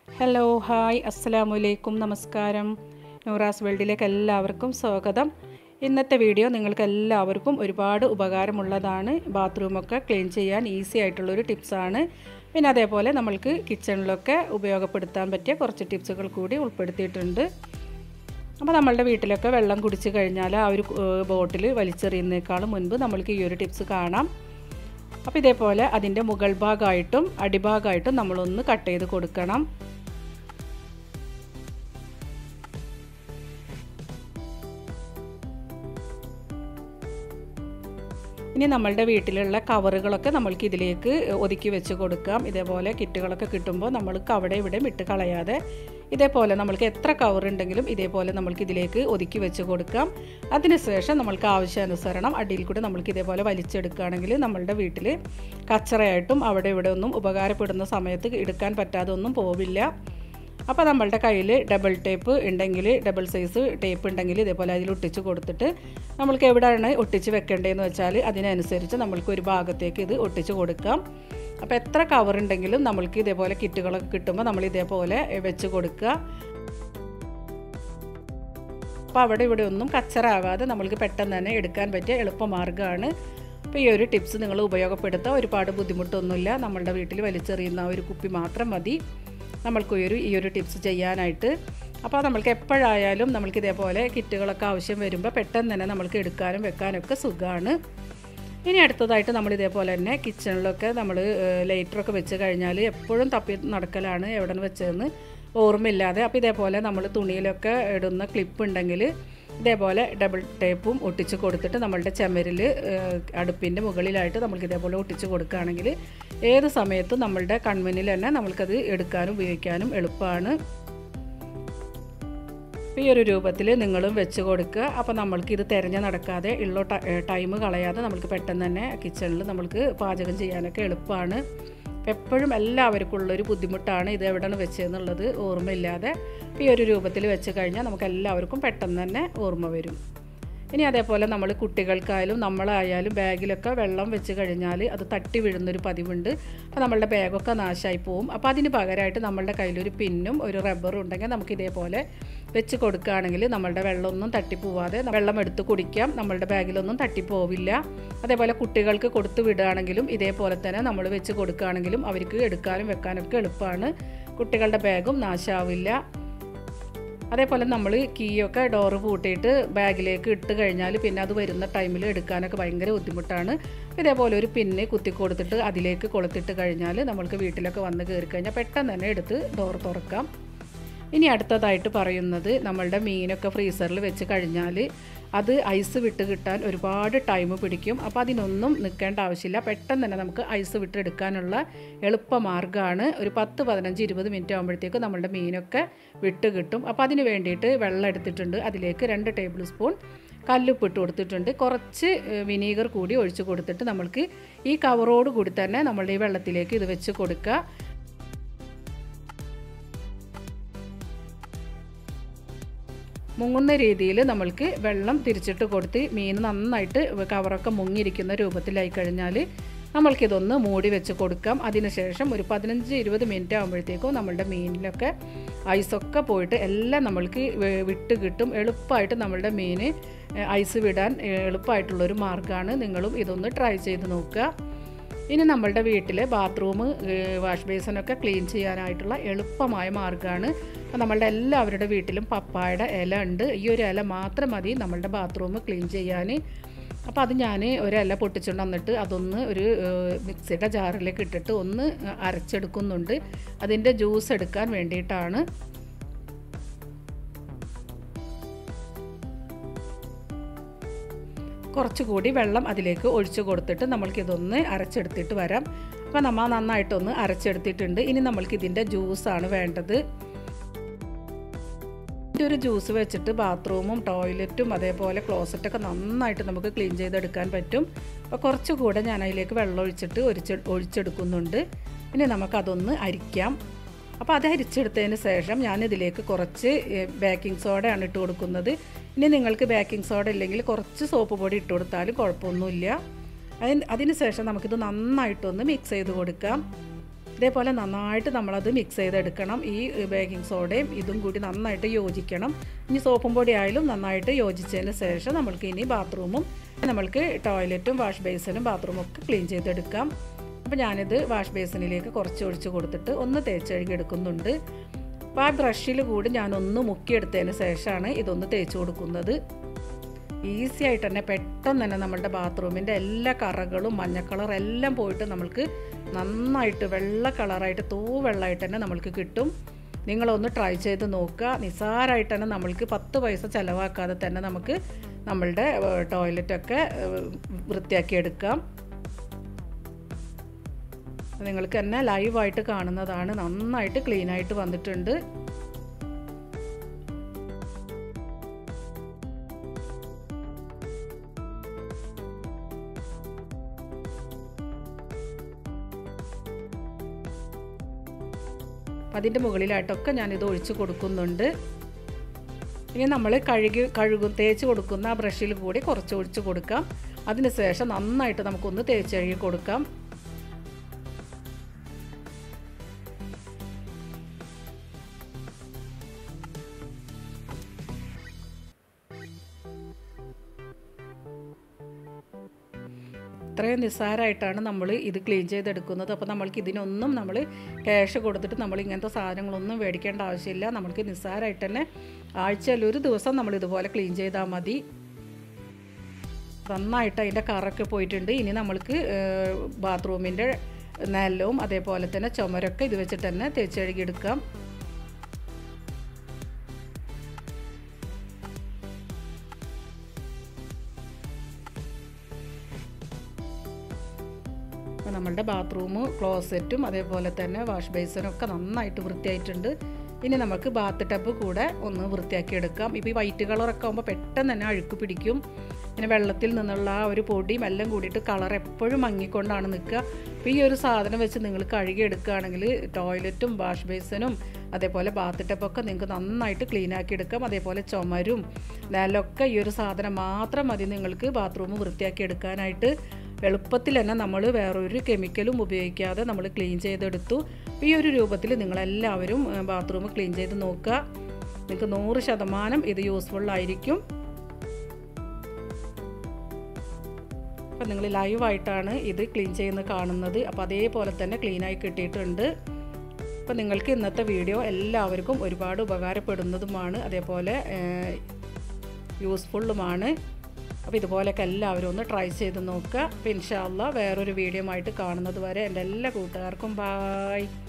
hello hi അസ്സലാമു അലൈക്കും നമസ്കാരം നൂറാസ് വേൾഡിലേക്ക് എല്ലാവർക്കും സ്വാഗതം ഇന്നത്തെ വീഡിയോ നിങ്ങൾക്ക് എല്ലാവർക്കും ഒരുപാട് ഉപകാരമുള്ളതാണ് ബാത്റൂമൊക്കെ ക്ലീൻ ചെയ്യാൻ ഈസി ആയിട്ടുള്ളൊരു ടിപ്സാണ് പിന്നെ അതേപോലെ നമ്മൾക്ക് കിച്ചണിലൊക്കെ ഉപയോഗപ്പെടുത്താൻ പറ്റിയ കുറച്ച് ടിപ്സുകൾ കൂടി ഉൾപ്പെടുത്തിയിട്ടുണ്ട് അപ്പോൾ നമ്മളുടെ വീട്ടിലൊക്കെ വെള്ളം കുടിച്ച് കഴിഞ്ഞാൽ ആ ഒരു ബോട്ടിൽ വലിച്ചെറിയുന്നേക്കാളും മുൻപ് നമ്മൾക്ക് ഈ ഒരു ടിപ്സ് കാണാം അപ്പോൾ ഇതേപോലെ അതിൻ്റെ മുകൾ ഭാഗമായിട്ടും അടിഭാഗമായിട്ടും നമ്മളൊന്ന് കട്ട് ചെയ്ത് കൊടുക്കണം ഇനി നമ്മളുടെ വീട്ടിലുള്ള കവറുകളൊക്കെ നമ്മൾക്ക് ഇതിലേക്ക് ഒതുക്കി വെച്ച് കൊടുക്കാം ഇതേപോലെ കിറ്റുകളൊക്കെ കിട്ടുമ്പോൾ നമ്മൾക്ക് അവിടെ ഇവിടെ ഇട്ട് കളയാതെ ഇതേപോലെ നമ്മൾക്ക് എത്ര കവർ ഉണ്ടെങ്കിലും ഇതേപോലെ നമ്മൾക്ക് ഇതിലേക്ക് ഒതുക്കി വെച്ച് കൊടുക്കാം അതിനുശേഷം നമ്മൾക്ക് ആവശ്യാനുസരണം അടിയിൽ കൂടെ നമ്മൾക്ക് ഇതേപോലെ വലിച്ചെടുക്കുകയാണെങ്കിൽ നമ്മളുടെ വീട്ടിൽ കച്ചറയായിട്ടും അവിടെ ഇവിടെ ഒന്നും ഉപകാരപ്പെടുന്ന സമയത്ത് എടുക്കാൻ പറ്റാതെ ഒന്നും പോവില്ല അപ്പോൾ നമ്മളുടെ കയ്യിൽ ഡബിൾ ടേപ്പ് ഉണ്ടെങ്കിൽ ഡബിൾ സൈസ് ടേപ്പ് ഉണ്ടെങ്കിൽ ഇതേപോലെ അതിൽ ഒട്ടിച്ച് കൊടുത്തിട്ട് നമ്മൾക്ക് എവിടെയാണ് ഒട്ടിച്ച് വെക്കേണ്ടതെന്ന് വെച്ചാൽ അതിനനുസരിച്ച് നമ്മൾക്ക് ഒരു ഭാഗത്തേക്ക് ഇത് ഒട്ടിച്ച് കൊടുക്കാം അപ്പോൾ എത്ര കവർ ഉണ്ടെങ്കിലും നമ്മൾക്ക് ഇതേപോലെ കിറ്റുകളൊക്കെ കിട്ടുമ്പോൾ നമ്മൾ ഇതേപോലെ വെച്ച് കൊടുക്കുക അപ്പോൾ അവിടെ ഇവിടെ ഒന്നും കച്ചറാവാതെ നമ്മൾക്ക് പെട്ടെന്ന് തന്നെ എടുക്കാൻ പറ്റിയ എളുപ്പമാർഗ്ഗമാണ് അപ്പോൾ ഈ ഒരു ടിപ്സ് നിങ്ങൾ ഉപയോഗപ്പെടുത്താൻ ഒരുപാട് ബുദ്ധിമുട്ടൊന്നുമില്ല നമ്മളുടെ വീട്ടിൽ വലിച്ചെറിയുന്ന ഒരു കുപ്പി മാത്രം മതി നമ്മൾക്ക് ഈ ഒരു ഈ ഒരു ടിപ്സ് ചെയ്യാനായിട്ട് അപ്പോൾ നമ്മൾക്ക് എപ്പോഴായാലും നമ്മൾക്ക് ഇതേപോലെ കിറ്റുകളൊക്കെ ആവശ്യം വരുമ്പോൾ പെട്ടെന്ന് തന്നെ നമ്മൾക്ക് എടുക്കാനും വെക്കാനൊക്കെ സുഖമാണ് ഇനി അടുത്തതായിട്ട് നമ്മൾ ഇതേപോലെ തന്നെ കിച്ചണിലൊക്കെ നമ്മൾ ലൈറ്ററൊക്കെ വെച്ച് കഴിഞ്ഞാൽ എപ്പോഴും തപ്പി നടക്കലാണ് എവിടെ നിന്ന് വെച്ചതെന്ന് ഓർമ്മയില്ലാതെ അപ്പോൾ ഇതേപോലെ നമ്മൾ തുണിയിലൊക്കെ ഇടുന്ന ക്ലിപ്പ് ഉണ്ടെങ്കിൽ ഇതേപോലെ ഡബിൾ ടേപ്പും ഒട്ടിച്ച് കൊടുത്തിട്ട് നമ്മളുടെ ചുമരിൽ അടുപ്പിൻ്റെ മുകളിലായിട്ട് നമ്മൾക്ക് ഇതേപോലെ ഒട്ടിച്ച് കൊടുക്കുകയാണെങ്കിൽ ഏത് സമയത്തും നമ്മളുടെ കൺമുന്നിൽ തന്നെ നമ്മൾക്കത് എടുക്കാനും ഉപയോഗിക്കാനും എളുപ്പമാണ് ഈ ഒരു രൂപത്തിൽ നിങ്ങളും വെച്ച് കൊടുക്കുക അപ്പോൾ നമ്മൾക്ക് ഇത് തിരഞ്ഞ് നടക്കാതെ ഉള്ള ടൈം കളയാതെ നമുക്ക് പെട്ടെന്ന് തന്നെ കിച്ചണിൽ നമ്മൾക്ക് പാചകം ചെയ്യാനൊക്കെ എളുപ്പമാണ് എപ്പോഴും എല്ലാവർക്കും ഉള്ളൊരു ബുദ്ധിമുട്ടാണ് ഇത് എവിടെയാണ് വെച്ചതെന്നുള്ളത് ഓർമ്മയില്ലാതെ ഈ ഒരു രൂപത്തിൽ വെച്ച് കഴിഞ്ഞാൽ നമുക്ക് എല്ലാവർക്കും പെട്ടെന്ന് തന്നെ ഓർമ്മ വരും ഇനി അതേപോലെ നമ്മൾ കുട്ടികൾക്കായാലും നമ്മളായാലും ബാഗിലൊക്കെ വെള്ളം വെച്ച് കഴിഞ്ഞാൽ അത് തട്ടി വീഴുന്നൊരു പതിവുണ്ട് അപ്പോൾ നമ്മളുടെ ബാഗൊക്കെ നാശമായി പോവും അപ്പോൾ അതിന് പകരമായിട്ട് നമ്മളുടെ കയ്യിലൊരു പിന്നും ഒരു റബ്ബറും ഉണ്ടെങ്കിൽ നമുക്ക് ഇതേപോലെ വെച്ച് കൊടുക്കുകയാണെങ്കിൽ നമ്മളുടെ വെള്ളമൊന്നും തട്ടിപ്പോവാതെ വെള്ളം എടുത്ത് കുടിക്കാം നമ്മളുടെ ബാഗിലൊന്നും തട്ടിപ്പോവില്ല അതേപോലെ കുട്ടികൾക്ക് കൊടുത്തു വിടുകയാണെങ്കിലും ഇതേപോലെ തന്നെ നമ്മൾ വെച്ച് കൊടുക്കുകയാണെങ്കിലും അവർക്ക് എടുക്കാനും വെക്കാനൊക്കെ എളുപ്പമാണ് കുട്ടികളുടെ ബാഗും നാശാവില്ല അതേപോലെ നമ്മൾ കീയൊക്കെ ഡോറ് പൂട്ടിയിട്ട് ബാഗിലേക്ക് ഇട്ട് കഴിഞ്ഞാൽ പിന്നെ അത് വരുന്ന ടൈമിൽ എടുക്കാനൊക്കെ ഭയങ്കര ബുദ്ധിമുട്ടാണ് ഇതേപോലെ ഒരു പിന്ന് കുത്തി കൊടുത്തിട്ട് അതിലേക്ക് കൊളുത്തിട്ട് കഴിഞ്ഞാൽ നമ്മൾക്ക് വീട്ടിലൊക്കെ വന്ന് കയറി കഴിഞ്ഞാൽ പെട്ടെന്ന് തന്നെ എടുത്ത് ഡോർ തുറക്കാം ഇനി അടുത്തതായിട്ട് പറയുന്നത് നമ്മളുടെ മീനൊക്കെ ഫ്രീസറിൽ വെച്ച് കഴിഞ്ഞാൽ അത് ഐസ് വിട്ട് കിട്ടാൻ ഒരുപാട് ടൈം പിടിക്കും അപ്പോൾ അതിനൊന്നും നിൽക്കേണ്ട ആവശ്യമില്ല പെട്ടെന്ന് തന്നെ നമുക്ക് ഐസ് വിട്ടെടുക്കാനുള്ള എളുപ്പമാർഗ്ഗമാണ് ഒരു പത്ത് പതിനഞ്ച് ഇരുപത് മിനിറ്റ് ആകുമ്പോഴത്തേക്ക് നമ്മളുടെ മീനൊക്കെ വിട്ട് കിട്ടും അപ്പോൾ അതിന് വേണ്ടിയിട്ട് വെള്ളം എടുത്തിട്ടുണ്ട് അതിലേക്ക് രണ്ട് ടേബിൾ സ്പൂൺ കല്ലുപ്പ് ഇട്ട് കൊടുത്തിട്ടുണ്ട് കുറച്ച് വിനീഗർ കൂടി ഒഴിച്ച് കൊടുത്തിട്ട് നമ്മൾക്ക് ഈ കവറോട് കൂടി തന്നെ നമ്മളുടെ ഈ വെള്ളത്തിലേക്ക് ഇത് വെച്ച് കൊടുക്കുക മുങ്ങുന്ന രീതിയിൽ നമ്മൾക്ക് വെള്ളം തിരിച്ചിട്ട് കൊടുത്ത് മീൻ നന്നായിട്ട് കവറൊക്കെ മുങ്ങിയിരിക്കുന്ന രൂപത്തിലായി കഴിഞ്ഞാൽ നമ്മൾക്കിതൊന്ന് മൂടി വെച്ച് കൊടുക്കാം അതിനുശേഷം ഒരു പതിനഞ്ച് ഇരുപത് മിനിറ്റ് ആകുമ്പോഴത്തേക്കും നമ്മളുടെ മീനിലൊക്കെ ഐസൊക്കെ പോയിട്ട് എല്ലാം നമ്മൾക്ക് വിട്ട് കിട്ടും എളുപ്പമായിട്ട് നമ്മളുടെ മീൻ ഐസ് വിടാൻ എളുപ്പമായിട്ടുള്ളൊരു മാർഗ്ഗമാണ് നിങ്ങളും ഇതൊന്ന് ട്രൈ ചെയ്ത് നോക്കുക ഇനി നമ്മളുടെ വീട്ടിലെ ബാത്റൂം വാഷ് ബേസിനൊക്കെ ക്ലീൻ ചെയ്യാനായിട്ടുള്ള എളുപ്പമായ മാർഗ്ഗമാണ് അപ്പോൾ നമ്മളുടെ എല്ലാവരുടെ വീട്ടിലും പപ്പായുടെ ഇല ഉണ്ട് ഈ ഒരു ഇല മാത്രം മതി നമ്മളുടെ ബാത്റൂം ക്ലീൻ ചെയ്യാൻ അപ്പോൾ അത് ഞാൻ ഒരില പൊട്ടിച്ചുകൊണ്ട് വന്നിട്ട് അതൊന്ന് ഒരു മിക്സിയുടെ ജാറിലേക്ക് ഇട്ടിട്ട് ഒന്ന് അരച്ചെടുക്കുന്നുണ്ട് അതിൻ്റെ ജ്യൂസ് എടുക്കാൻ വേണ്ടിയിട്ടാണ് കുറച്ചുകൂടി വെള്ളം അതിലേക്ക് ഒഴിച്ചു കൊടുത്തിട്ട് നമ്മൾക്കിതൊന്ന് അരച്ചെടുത്തിട്ട് വരാം അപ്പോൾ നമ്മൾ നന്നായിട്ടൊന്ന് അരച്ചെടുത്തിട്ടുണ്ട് ഇനി നമ്മൾക്ക് ഇതിൻ്റെ ജ്യൂസാണ് വേണ്ടത് ഇതിൻ്റെ ഒരു ജ്യൂസ് വെച്ചിട്ട് ബാത്റൂമും ടോയ്ലറ്റും അതേപോലെ ക്ലോസറ്റൊക്കെ നന്നായിട്ട് നമുക്ക് ക്ലീൻ ചെയ്തെടുക്കാൻ പറ്റും അപ്പോൾ കുറച്ചുകൂടെ ഞാൻ അതിലേക്ക് വെള്ളം ഒഴിച്ചിട്ട് ഒഴിച്ച് ഒഴിച്ചെടുക്കുന്നുണ്ട് ഇനി നമുക്കതൊന്ന് അരിക്കാം അപ്പോൾ അത് അരിച്ചെടുത്തതിന് ശേഷം ഞാനിതിലേക്ക് കുറച്ച് ബേക്കിംഗ് സോഡയാണ് ഇട്ട് കൊടുക്കുന്നത് ഇനി നിങ്ങൾക്ക് ബേക്കിംഗ് സോഡ ഇല്ലെങ്കിൽ കുറച്ച് സോപ്പ് പൊടി ഇട്ട് കൊടുത്താലും കുഴപ്പമൊന്നുമില്ല അതിന് അതിന് ശേഷം നമുക്കിത് നന്നായിട്ടൊന്ന് മിക്സ് ചെയ്ത് കൊടുക്കാം ഇതേപോലെ നന്നായിട്ട് നമ്മളത് മിക്സ് ചെയ്തെടുക്കണം ഈ ബേക്കിംഗ് സോഡയും ഇതും കൂടി നന്നായിട്ട് യോജിക്കണം ഇനി സോപ്പും പൊടി ആയാലും നന്നായിട്ട് യോജിച്ചതിന് ശേഷം നമ്മൾക്ക് ഇനി ബാത്റൂമും നമ്മൾക്ക് ടോയ്ലറ്റും വാഷ് ബേസിനും ബാത്റൂമും ഒക്കെ ക്ലീൻ ചെയ്തെടുക്കാം അപ്പോൾ ഞാനിത് വാഷ് ബേസിനിലേക്ക് കുറച്ച് ഒഴിച്ച് കൊടുത്തിട്ട് ഒന്ന് തേച്ചഴുകി എടുക്കുന്നുണ്ട് അപ്പോൾ ആ ബ്രഷിൽ കൂടി ഞാനൊന്ന് മുക്കിയെടുത്തതിന് ശേഷമാണ് ഇതൊന്ന് തേച്ച് കൊടുക്കുന്നത് ഈസി ആയിട്ട് തന്നെ പെട്ടെന്ന് തന്നെ നമ്മളുടെ ബാത്റൂമിൻ്റെ എല്ലാ കറകളും മഞ്ഞ കളർ എല്ലാം പോയിട്ട് നമ്മൾക്ക് നന്നായിട്ട് വെള്ള കളറായിട്ട് തൂ വെള്ളമായിട്ട് തന്നെ നമ്മൾക്ക് കിട്ടും നിങ്ങളൊന്ന് ട്രൈ ചെയ്ത് നോക്കുക നിസ്സാരമായിട്ട് തന്നെ നമ്മൾക്ക് പത്ത് പൈസ ചിലവാക്കാതെ തന്നെ നമുക്ക് നമ്മളുടെ ടോയ്ലറ്റൊക്കെ വൃത്തിയാക്കി എടുക്കാം നിങ്ങൾക്ക് തന്നെ ലൈവായിട്ട് കാണുന്നതാണ് നന്നായിട്ട് ക്ലീനായിട്ട് വന്നിട്ടുണ്ട് അതിൻ്റെ മുകളിലായിട്ടൊക്കെ ഞാനിത് ഒഴിച്ച് കൊടുക്കുന്നുണ്ട് ഇനി നമ്മൾ കഴുകി കഴുകും തേച്ച് കൊടുക്കുന്ന ആ ബ്രഷിൽ കൂടി കുറച്ച് ഒഴിച്ച് കൊടുക്കാം അതിനുശേഷം നന്നായിട്ട് നമുക്കൊന്ന് തേച്ച് കഴുകി കൊടുക്കാം ഇത്രയും നിസ്സാരമായിട്ടാണ് നമ്മൾ ഇത് ക്ലീൻ ചെയ്തെടുക്കുന്നത് അപ്പോൾ നമ്മൾക്ക് ഇതിനൊന്നും നമ്മൾ ക്യാഷ് കൊടുത്തിട്ട് നമ്മൾ ഇങ്ങനത്തെ സാധനങ്ങളൊന്നും മേടിക്കേണ്ട ആവശ്യമില്ല നമ്മൾക്ക് നിസ്സാരമായിട്ട് തന്നെ ആഴ്ചയിൽ ഒരു ദിവസം നമ്മൾ ഇതുപോലെ ക്ലീൻ ചെയ്താൽ മതി നന്നായിട്ട് അതിൻ്റെ കറൊക്കെ പോയിട്ടുണ്ട് ഇനി നമ്മൾക്ക് ബാത്റൂമിൻ്റെ നിലവും അതേപോലെ തന്നെ ചുമരൊക്കെ ഇത് വെച്ചിട്ട് തന്നെ തേച്ച് കഴുകിയെടുക്കാം അപ്പോൾ നമ്മളുടെ ബാത്റൂം ക്ലോസറ്റും അതേപോലെ തന്നെ വാഷ് ബേസിനും ഒക്കെ നന്നായിട്ട് വൃത്തിയായിട്ടുണ്ട് ഇനി നമുക്ക് ബാത്ത് ടബ് കൂടെ ഒന്ന് വൃത്തിയാക്കി എടുക്കാം ഇപ്പോൾ ഈ വൈറ്റ് കളറൊക്കെ ആകുമ്പോൾ പെട്ടെന്ന് തന്നെ അഴുക്ക് പിടിക്കും പിന്നെ വെള്ളത്തിൽ നിന്നുള്ള ആ ഒരു പൊടിയും എല്ലാം കൂടിയിട്ട് കളർ എപ്പോഴും മങ്ങിക്കൊണ്ടാണ് നിൽക്കുക അപ്പോൾ ഈ ഒരു സാധനം വെച്ച് നിങ്ങൾ കഴുകി എടുക്കുകയാണെങ്കിൽ ടോയ്ലറ്റും വാഷ് ബേസിനും അതേപോലെ ബാത്ത് ടബൊക്കെ നിങ്ങൾക്ക് നന്നായിട്ട് ക്ലീൻ ആക്കി എടുക്കാം അതേപോലെ ചുമരും നിലമൊക്കെ ഈ ഒരു സാധനം മാത്രം മതി നിങ്ങൾക്ക് ബാത്റൂം വൃത്തിയാക്കി എടുക്കാനായിട്ട് എളുപ്പത്തിൽ തന്നെ നമ്മൾ വേറൊരു കെമിക്കലും ഉപയോഗിക്കാതെ നമ്മൾ ക്ലീൻ ചെയ്തെടുത്തു ഈ ഒരു രൂപത്തിൽ നിങ്ങളെല്ലാവരും ബാത്റൂം ക്ലീൻ ചെയ്ത് നോക്കുക നിങ്ങൾക്ക് നൂറ് ശതമാനം ഇത് യൂസ്ഫുൾ ആയിരിക്കും അപ്പം നിങ്ങൾ ലൈവായിട്ടാണ് ഇത് ക്ലീൻ ചെയ്യുന്നത് കാണുന്നത് അപ്പോൾ അതേപോലെ തന്നെ ക്ലീനായി കിട്ടിയിട്ടുണ്ട് അപ്പോൾ നിങ്ങൾക്ക് ഇന്നത്തെ വീഡിയോ എല്ലാവർക്കും ഒരുപാട് ഉപകാരപ്പെടുന്നതുമാണ് അതേപോലെ യൂസ്ഫുള്ളുമാണ് അപ്പോൾ ഇതുപോലെയൊക്കെ എല്ലാവരും ഒന്ന് ട്രൈ ചെയ്ത് നോക്കുക അപ്പോൾ ഇൻഷാല്ല വേറൊരു വീഡിയോ ആയിട്ട് കാണുന്നത് വരെ എൻ്റെ എല്ലാ കൂട്ടുകാർക്കും ബായ്